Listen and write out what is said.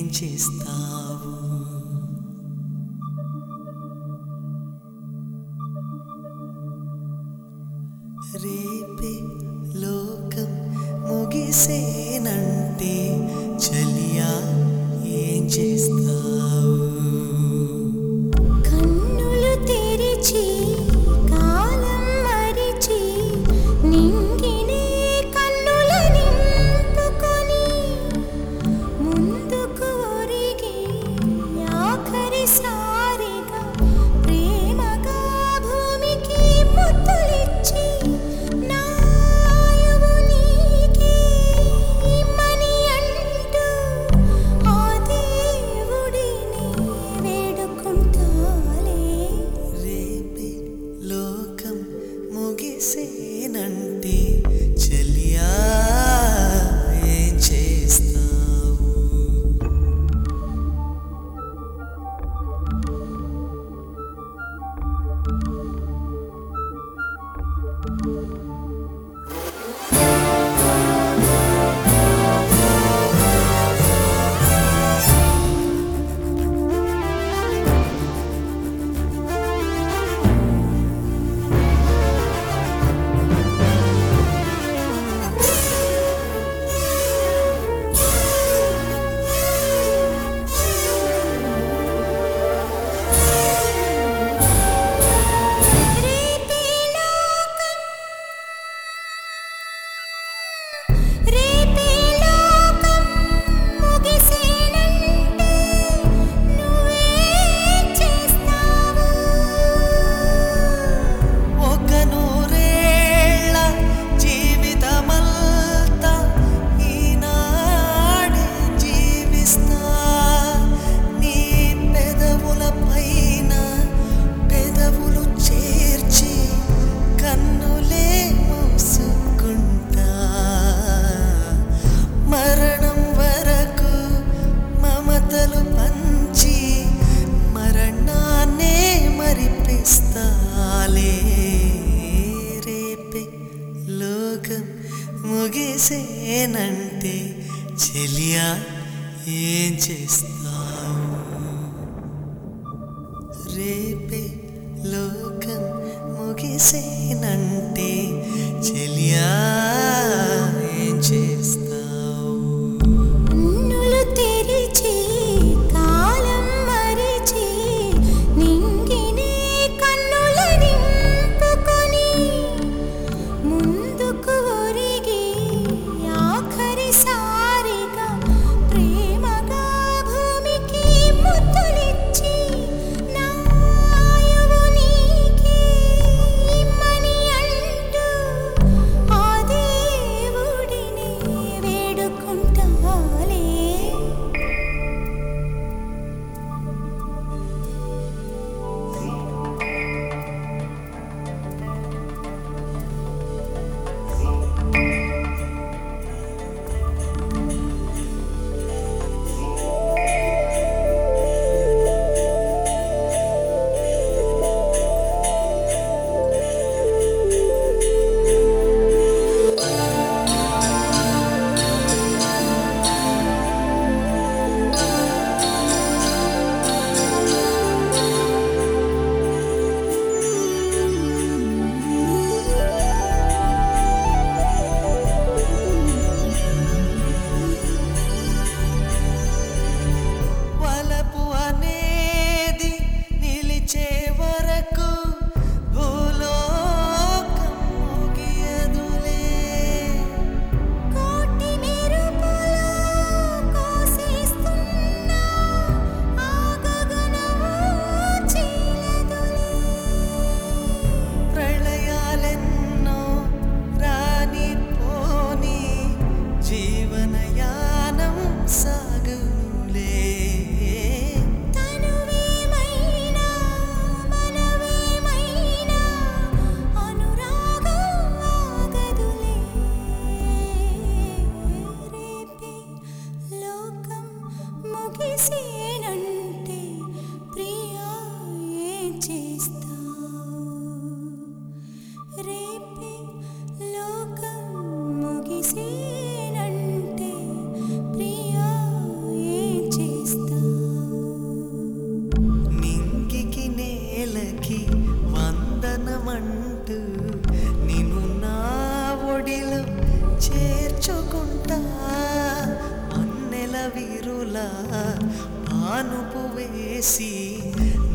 చేస్తావు రేపే లోకం ముగిసేనంటే చలియా ఏం చేస్తావు కన్నులు తెరిచి కాలం మరిచి నింగినే కన్నుల నింపుకొని ముందుకు ఒరిగి ఆఖరిసారిగా ప్రేమగా భూమికి ముద్దులిచ్చి నాయువు నీకే ఇమ్మని అంటూ ఆ దేవుడిని వేడుకుంటాలే రేపే లోకం ముగిసేనంటే చలియా ఏం చేస్తావు రేపే లోకం రేపే లోకం ముగిసేనంటే నువ్వేం చేస్తావు ఒక నూరేళ్ళ జీవితమంతా ఈనాడే జీవిస్తా నీ పెదవుల పైన పెదవులు చేర్చి కన్నులే మూసుకుంటా మరణం వరకు మమతలు పంచి మరణాన్నే మరిపిస్తాలే రేపే లోకం ముగిసేనంటే చెలియా ఏం చేస్తావు రేపే లోకం ముగిసేనంటే చెలియా ఏం చేస్తావు కన్నులు తెరిచి కాలం మరిచి నింగినే కన్నుల నింపుకొని ముందుకు ఒరిగి ఆఖరిసారిగా ప్రేమగా భూమికి ముద్దులిచ్చి నాయువు నీకే ఇమ్మని అంటూ ఆ దేవుడిని వేడుకుంటాలే వలపు అనేది నిలిచే వరకు భూలోకం ముగియదులే కోటి మెరుపులు కోసేస్తున్నా ఆ గగనము చీలదులే ప్రళయాలెన్నో రాని పోని జీవనయానం సాగులే తనువేమైనా మనవేమైనా అనురాగం ఆగదులే రేపే లోకం ముగిసేనంటే ప్రియా ఏం చేస్తావు రేపే లోకం ముగిసేనంటే ప్రియా ఏం చేస్తావు విరుల పానుపు వేసి